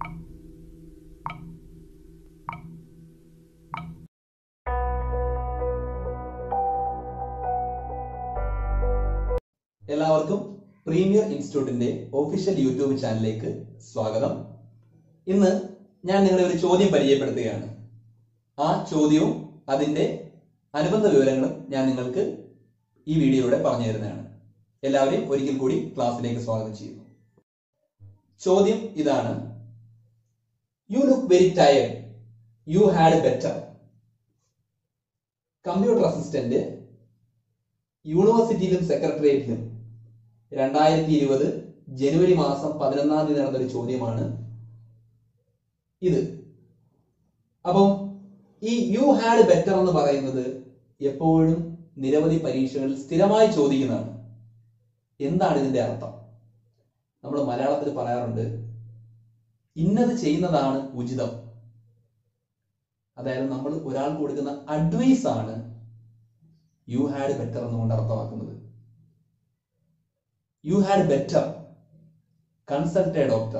എല്ലാവർക്കും പ്രീമിയർ ഇൻസ്റ്റിറ്റ്യൂട്ടിന്റെ official YouTube ചാനലിലേക്ക് സ്വാഗതം ഇന്ന് ഞാൻ നിങ്ങളെ ഒരു ചോദ്യം പരിചയപ്പെടുത്തുകയാണ് ആ ചോദ്യവും അതിന്റെ അനുബന്ധ വിവരങ്ങളും ഞാൻ നിങ്ങൾക്ക് ഈ വീഡിയോയിലൂടെ പറഞ്ഞു തരുന്നതാണ് എല്ലാവരെയും ഒരിക്കൽ കൂടി ക്ലാസ്സിലേക്ക് സ്വാഗതം ചെയ്യുന്നു ചോദ്യം ഇതാണ് you look very tired you had better computer assistant യൂണിവേഴ്സിറ്റിയിലും സെക്രട്ടേറിയറ്റിലും രണ്ടായിരത്തി ഇരുപത് ജനുവരി മാസം പതിനൊന്നാം തീയതി നടന്നൊരു ചോദ്യമാണ് ഇത് അപ്പം ഈ യു ഹാഡ് ബെറ്റർ എന്ന് പറയുന്നത് എപ്പോഴും നിരവധി പരീക്ഷകളിൽ സ്ഥിരമായി ചോദിക്കുന്നതാണ് എന്താണ് ഇതിന്റെ അർത്ഥം നമ്മൾ മലയാളത്തിൽ പറയാറുണ്ട് ഇന്നത് ചെയ്യുന്നതാണ് ഉചിതം അതായത് നമ്മൾ ഒരാൾക്ക് കൊടുക്കുന്ന അഡ്വൈസ് ആണ് യു ഹാഡ് ബെറ്റർ എന്നുകൊണ്ട് അർത്ഥമാക്കുന്നത് you had better consult a doctor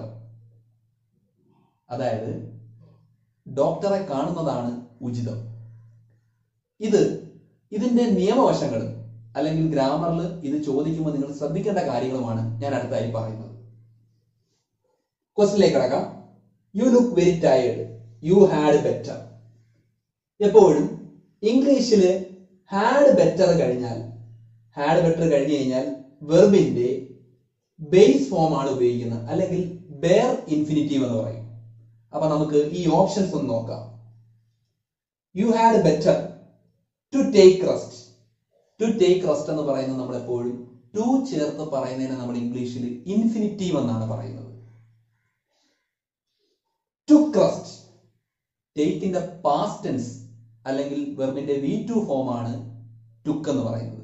അതായത് ഡോക്ടറെ കാണുന്നതാണ് ഉചിതം ഇത് ഇതിന്റെ നിയമവശങ്ങൾ അല്ലെങ്കിൽ ഗ്രാമറിൽ ഇത് ചോദിക്കുമ്പോൾ നിങ്ങൾ ശ്രദ്ധിക്കേണ്ട കാര്യങ്ങളുമാണ് ഞാൻ അടുത്തായി പറയുന്നത് ക്വസ്റ്റിലേക്ക് കടക്കാം you look very tired you had better എപ്പോഴും ഇംഗ്ലീഷിൽ ഹാഡ് ബെറ്റർ കഴിഞ്ഞാൽ ഹാഡ് ബെറ്റർ കഴിഞ്ഞു കഴിഞ്ഞാൽ വെർബിന്റെ ബേസ് ഫോം ആണ് ഉപയോഗിക്കുന്നത് അല്ലെങ്കിൽ ബെയർ ഇൻഫിനിറ്റീവ് എന്ന് പറയും അപ്പൊ നമുക്ക് ഈ ഓപ്ഷൻസ് ഒന്ന് നോക്കാം you had better to take rest to take rest എന്ന് പറയുന്നത് നമ്മൾ എപ്പോഴും ടു ചേർത്ത് പറയുന്നതിന് നമ്മൾ ഇംഗ്ലീഷിൽ ഇൻഫിനിറ്റീവ് എന്നാണ് പറയുന്നത് ടു റെസ്റ്റ് ടേക്കിന്റെ പാസ്റ്റ് ടെൻസ് അല്ലെങ്കിൽ വെർബിന്റെ വി ടു ഫോം ആണ് ടുക്ക് എന്ന് പറയുന്നത്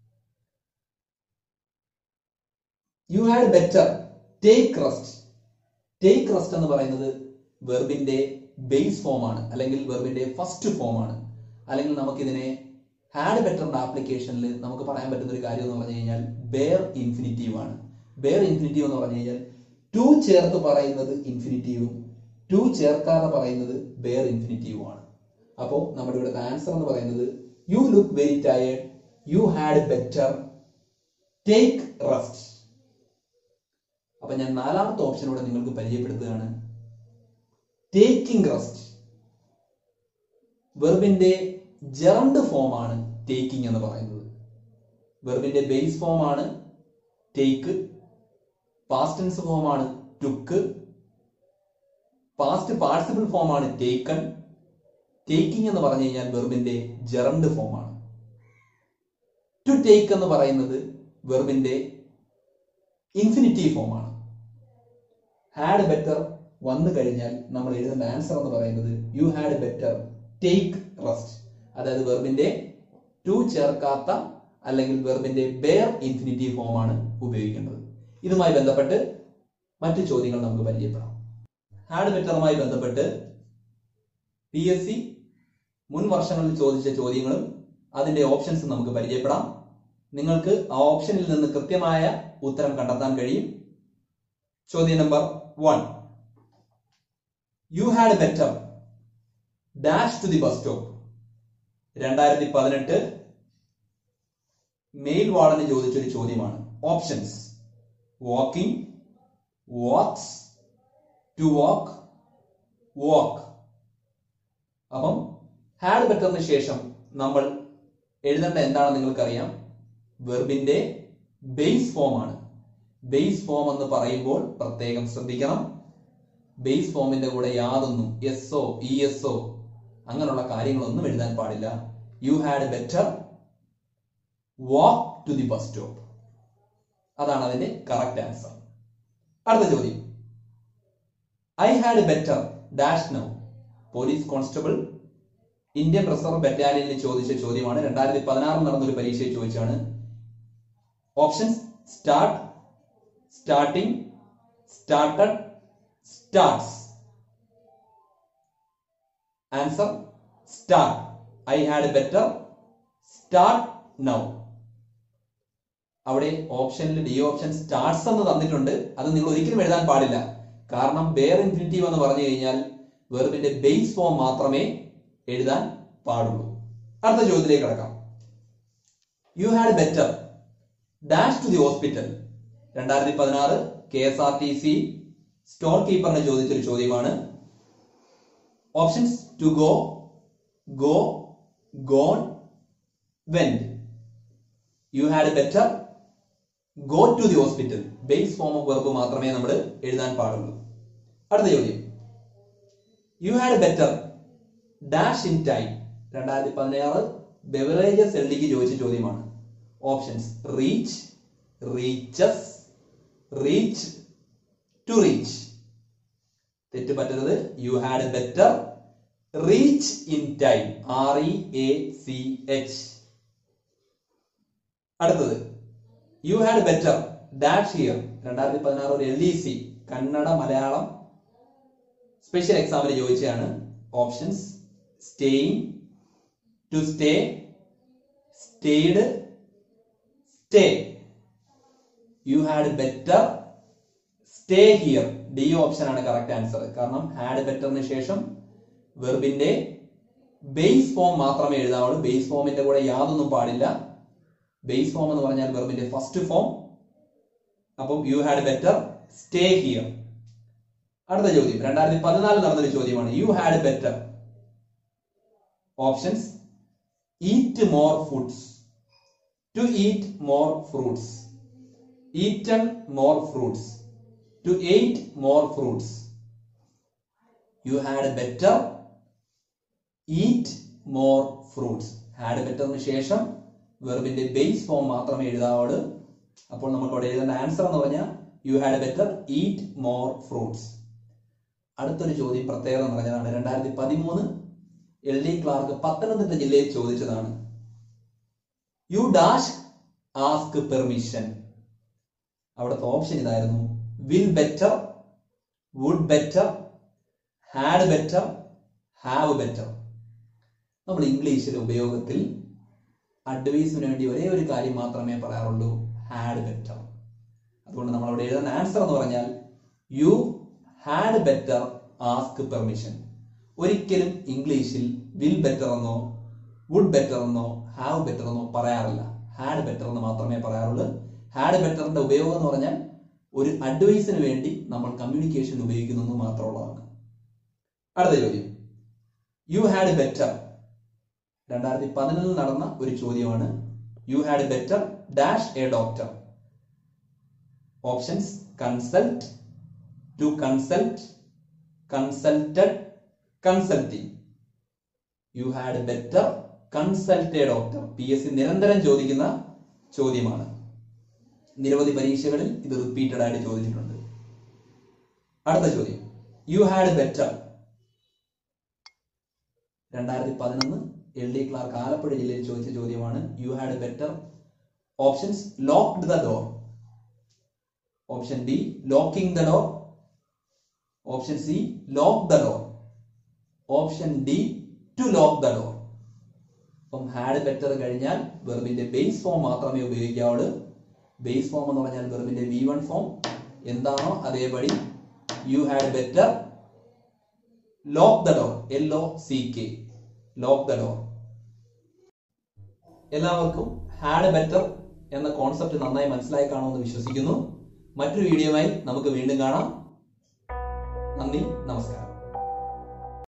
you had better take rest take rest എന്ന് പറയുന്നത് വെർബിന്റെ ബേസ് ഫോം ആണ് അല്ലെങ്കിൽ വെർബിന്റെ ഫസ്റ്റ് ഫോം ആണ് അല്ലെങ്കിൽ നമുക്കിതിനെ ഹാഡ് ബെറ്ററിന്റെ ആപ്ലിക്കേഷനിൽ നമുക്ക് പറയാൻ പറ്റുന്ന ഒരു കാര്യം എന്ന് പറഞ്ഞു കഴിഞ്ഞാൽ ബെയർ ഇൻഫിനിറ്റീവ് ആണ് ബെയർ ഇൻഫിനിറ്റീവ് എന്ന് പറഞ്ഞു കഴിഞ്ഞാൽ ടു ചേർത്ത് പറയുന്നത് ഇൻഫിനിറ്റീവും ടു ചേർക്കാതെ പറയുന്നത് ബെയർ ഇൻഫിനിറ്റീവും ആണ് അപ്പോൾ നമ്മുടെ ഇവിടുത്തെ ആൻസർ എന്ന് പറയുന്നത് you look very tired you had better take rest അപ്പൊ ഞാൻ നാലാമത്തെ ഓപ്ഷനോടെ നിങ്ങൾക്ക് പരിചയപ്പെടുത്തുകയാണ് ടേക്കിംഗ് റെസ്റ്റ് വെർബിന്റെ ജെറണ്ട് ഫോം ആണ് ടേക്കിംഗ് എന്ന് പറയുന്നത് വെർബിന്റെ ബേസ് ഫോം ആണ് ടേക്ക് പാസ്റ്റൻസ് ഫോം ആണ് ടുക്ക് പാസ്റ്റ് പാർട്ടിസിപ്പിൾ ഫോം ആണ് ടേക്കൺ ടേക്കിംഗ് എന്ന് പറഞ്ഞു കഴിഞ്ഞാൽ വെർബിന്റെ ജെറണ്ട് ഫോം ആണ് ടു ടേക്ക് എന്ന് പറയുന്നത് വെർബിന്റെ ഇൻഫിനിറ്റീവ് ഫോം ആണ് ഹാഡ് ബെറ്റർ വന്നു കഴിഞ്ഞാൽ നമ്മൾ എഴുതുന്ന ആൻസർ എന്ന് പറയുന്നത് you had better take rest അതായത് വെർബിന്റെ ടു ചേർക്കാത്ത അല്ലെങ്കിൽ വെർബിന്റെ ബെയർ ഇൻഫിനിറ്റീവ് ഫോം ആണ് ഉപയോഗിക്കേണ്ടത് ഇതുമായി ബന്ധപ്പെട്ട് മറ്റു ചോദ്യങ്ങൾ നമുക്ക് പരിചയപ്പെടാം ഹാഡ് ബെറ്ററുമായി ബന്ധപ്പെട്ട് പി എസ് സി മുൻ വർഷങ്ങളിൽ ചോദിച്ച ചോദ്യങ്ങളും അതിന്റെ ഓപ്ഷൻസ് നമുക്ക് പരിചയപ്പെടാം നിങ്ങൾക്ക് ആ ഓപ്ഷനിൽ നിന്ന് കൃത്യമായ ഉത്തരം കണ്ടെത്താൻ കഴിയും ചോദ്യം number one you had better dash to the bus stop രണ്ടായിരത്തി പതിനെട്ട് മെയിൽ വാർഡന് ചോദിച്ചൊരു ചോദ്യമാണ് options walking walks to walk walk അപ്പം ഹാഡ് ബെറ്ററിന് ശേഷം നമ്മൾ എഴുതേണ്ട എന്താണെന്ന് നിങ്ങൾക്കറിയാം വെർബിന്റെ ബേസ് ഫോം ആണ് ബേസ് ഫോം എന്ന് പറയുമ്പോൾ പ്രത്യേകം ശ്രദ്ധിക്കണം ബേസ് ഫോമിന്റെ കൂടെ യാതൊന്നും S O E S O അങ്ങനെയുള്ള കാര്യങ്ങളൊന്നും എഴുതാൻ പാടില്ല you had better walk to the bus stop അതാണ് അതിന്റെ കറക്റ്റ് ആൻസർ അടുത്ത ചോദ്യം I had better dash now police constable Indian reserve ബറ്റാലിയനിൽ ചോദിച്ച ചോദ്യമാണ് രണ്ടായിരത്തി പതിനാറിൽ നടന്നൊരു പരീക്ഷയിൽ ചോദിച്ചാണ് options start starting started starts answer start I had better start now അവിടെ ഓപ്ഷനിൽ ഡി ഓപ്ഷൻ സ്റ്റാർട്ട്സ് എന്ന് തന്നിട്ടുണ്ട് അത് നിങ്ങൾ ഒരിക്കലും എഴുതാൻ പാടില്ല കാരണം ബെയർ ഇൻഫിനിറ്റീവ് എന്ന് പറഞ്ഞു കഴിഞ്ഞാൽ വെർബിന്റെ ബേസ് ഫോം മാത്രമേ എഴുതാൻ പാടുള്ളൂ അടുത്ത ചോദ്യത്തിലേക്ക് കിടക്കാം you had better dash to the hospital രണ്ടായിരത്തി പതിനാറ് K S R T C store കീപ്പറിനെ ചോദിച്ചൊരു ചോദ്യമാണ് options to go go gone went you had better go to the hospital base form of verb മാത്രമേ നമ്മൾ എഴുതാൻ പാടുള്ളൂ അടുത്ത ചോദ്യം you had better dash in time രണ്ടായിരത്തി പതിനാറ് ബെവറേജസ് എൽ ഡിക്ക് ചോദിച്ച ചോദ്യമാണ് options reach reaches reach to reach തെറ്റ് പറ്റുന്നത് you had better reach in time R E A C H അടുത്തത് you had better dash here രണ്ടായിരത്തി പതിനാറ് ഒരു L E C Kannada Malayalam special എക്സാമിന് ചോദിച്ചതാണ് options staying to stay stayed stay you had better stay here D option ആണ് correct answer കാരണം had ബെറ്ററിന് ശേഷം വെർബിന്റെ ബേസ് ഫോം മാത്രമേ എഴുതാവുള്ളൂ ബേസ് ഫോമിന്റെ കൂടെ യാതൊന്നും പാടില്ല ബേസ് ഫോം എന്ന് പറഞ്ഞാൽ വെർബിന്റെ ഫസ്റ്റ് ഫോം അപ്പം you had better stay here അടുത്ത ചോദ്യം രണ്ടായിരത്തി പതിനാലിൽ നടന്നൊരു ചോദ്യമാണ് you had better options eat more foods to eat more fruits eaten more fruits to ate more fruits you had better eat more fruits had ബെറ്ററിന് ശേഷം വെർബിന്റെ ബേസ് ഫോം മാത്രമേ എഴുതാവുള്ളൂ അപ്പോൾ നമുക്ക് അവിടെ എഴുതേണ്ട ആൻസർ എന്ന് പറഞ്ഞാൽ you had better eat more fruits അടുത്തൊരു ചോദ്യം പ്രത്യേകത നിറഞ്ഞതാണ് രണ്ടായിരത്തി പതിമൂന്ന് എൽ ഡി ക്ലാർക്ക് പത്തനംതിട്ട ജില്ലയിൽ ചോദിച്ചതാണ് യു ഡാഷ് ആസ്ക് പെർമിഷൻ അവിടുത്തെ ഓപ്ഷൻ ഇതായിരുന്നു will better would better had better have better നമ്മൾ ഇംഗ്ലീഷിൽ ഉപയോഗത്തിൽ അഡ്വൈസിന് വേണ്ടി ഒരേ ഒരു കാര്യം മാത്രമേ പറയാറുള്ളൂ ഹാഡ് ബെറ്റർ അതുകൊണ്ട് നമ്മൾ അവിടെ എഴുതുന്ന ആൻസർ എന്ന് പറഞ്ഞാൽ you had better ask permission ഒരിക്കലും ഇംഗ്ലീഷിൽ വിൽ ബെറ്റർ എന്നോ വുഡ് ബെറ്റർ എന്നോ ഹാവ് ബെറ്റർ എന്നോ പറയാറില്ല ഹാഡ് ബെറ്റർ എന്ന് മാത്രമേ പറയാറുള്ളൂ ഹാഡ് ബെറ്ററിന്റെ ഉപയോഗം എന്ന് പറഞ്ഞാൽ ഒരു അഡ്വൈസിന് വേണ്ടി നമ്മൾ കമ്മ്യൂണിക്കേഷൻ ഉപയോഗിക്കുന്നു മാത്രമുള്ളതാണ് അടുത്ത ചോദ്യം യു ഹാഡ് ബെറ്റർ രണ്ടായിരത്തി പതിനൊന്നിൽ നടന്ന ഒരു ചോദ്യമാണ് you had better dash a doctor options consult to consult consulted consulting you had better consult a doctor P S C നിരന്തരം ചോദിക്കുന്ന ചോദ്യമാണ് നിരവധി പരീക്ഷകളിൽ ഇത് റിപ്പീറ്റഡ് ആയിട്ട് ചോദിച്ചിട്ടുണ്ട് അടുത്ത ചോദ്യം യു ഹാഡ് ബെറ്റർ രണ്ടായിരത്തി പതിനൊന്ന് എൽ ഡി ക്ലാർക്ക് ആലപ്പുഴ ജില്ലയിൽ ചോദിച്ച ചോദ്യമാണ് you had better options locked the door option D locking the door option C lock the door option D to lock the door അപ്പം ഹാഡ് ബെറ്റർ കഴിഞ്ഞാൽ വെർബിന്റെ base form മാത്രമേ ഉപയോഗിക്കാവുള്ളൂ base form എന്ന് പറഞ്ഞാൽ വെർബിന്റെ V one form എന്താണോ അതേപടി you had better lock the door L O C K lock the door എല്ലാവർക്കും had better എന്ന കോൺസെപ്റ്റ് നന്നായി മനസ്സിലായി കാണുമെന്ന് വിശ്വസിക്കുന്നു മറ്റൊരു വീഡിയോയുമായി നമുക്ക് വീണ്ടും കാണാം നന്ദി നമസ്കാരം